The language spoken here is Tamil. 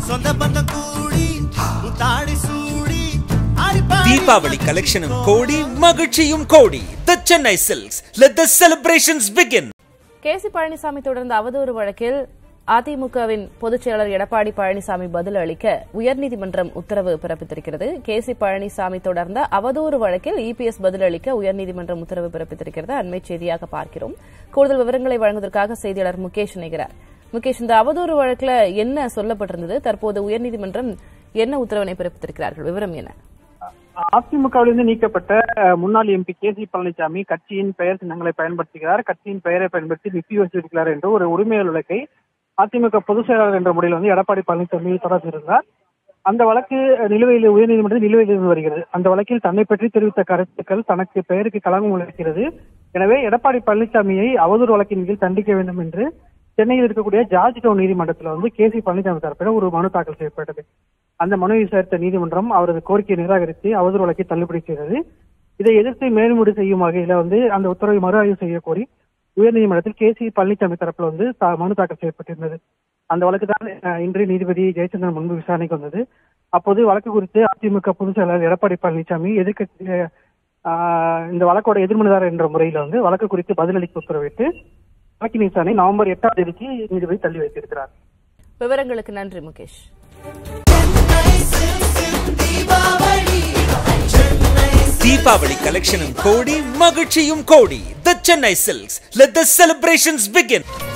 சொந்த பந்தம் கூடி தாடி சூடி ஆடி பாடி தீபாவளி கலெக்ஷனும் கோடி மகிழ்ச்சியும் கோடி the Chennai silks let the celebrations begin KC Palaniswami தொடர்ந்த அவதூறு வழக்கில் அதிமுகவின் பொதுச் செயலாளர் எடப்பாடி பழனிசாமி பதில் அளிக்க உயர்நீதிமன்றம் உத்தரவு பிறப்பித்திருக்கிறது கேசி பழனிசாமி தொடர்ந்த அவதூறு வழக்கில் இபிஎஸ் பதில் அளிக்க உயர்நீதிமன்றம் உத்தரவு பிறப்பித்திருக்கிறது அண்மை செய்தியாக பார்க்கிறோம் கூடுதல் விவரங்களை வழங்குவதற்காக செய்தியாளர் முகேஷ் இணைகிறார் முகேஷ் இந்த அவதூறு வழக்கில் என்ன சொல்லப்பட்டிருந்தது தற்போது உயர்நீதிமன்றம் என்ன உத்தரவினை பிறப்பித்திருக்கிறார்கள் விவரம் என்ன அதிமுகவிலிருந்து நீக்கப்பட்ட அஹ், முன்னாள் எம்பி கே சி பழனிசாமி கட்சியின் பெயர் சின்னங்களை பயன்படுத்துகிறார் கட்சியின் பெயரை பயன்படுத்தி நித்தி வச்சிருக்கிறார் என்ற ஒரு உரிமையல் வழக்கை அதிமுக பொதுச் செயலாளர் என்ற முறையில் வந்து எடப்பாடி பழனிசாமி தொடர்ந்திருந்தார் அந்த வழக்கு நிலுவையில் உயர்நீதிமன்றத்தில் நிலுவையில் இருந்து வருகிறது அந்த வழக்கில் தன்னை பற்றி தெரிவித்த கருத்துக்கள் தனக்கு பெயருக்கு களங்கம் விளைவிக்கிறது எனவே எடப்பாடி பழனிசாமியை அவதூறு வழக்கின் கீழ் தண்டிக்க வேண்டும் என்று சென்னையில் இருக்கக்கூடிய ஜார்ஜ் டவுன் நீதிமன்றத்தில் வந்து கே சி பழனிசாமி தரப்பில் ஒரு மனு தாக்கல் செய்யப்பட்டது அந்த மனுவை விசாரித்த நீதிமன்றம் அவரது கோரிக்கையை நிராகரித்து அவதூறு வழக்கை தள்ளுபடி செய்தது இதை எதிர்த்து மேல்முடி செய்யும் வகையில வந்து அந்த உத்தரவை மறு ஆய்வு செய்ய கோரி உயர்நீதிமன்றத்தில் கே சி பழனிசாமி தரப்புல வந்து தா- மனு தாக்கல் செய்யப்பட்டிருந்தது அந்த வழக்கு தான் அஹ், இன்று நீதிபதி ஜெயச்சந்திரன் முன்பு விசாரணைக்கு வந்தது அப்போது வழக்கு குறித்து அதிமுக பொதுச் செயலாளர் எடப்பாடி பழனிசாமி எதிர்க்கட்சி அஹ், இந்த வழக்கோட எதிர்மனுதாரர் என்ற முறையில் வந்து வழக்கு குறித்து பதிலளிக்க உத்தரவிட்டு வழக்கின் விசாரணை நவம்பர் எட்டாம் தேதிக்கு நீதிபதி தள்ளி வைத்திருக்கிறார் விவரங்களுக்கு நன்றி முகேஷ் தீபாவளி கலெக்ஷனும் கோடி மகிழ்ச்சியும் கோடி the Chennai silks let the celebrations begin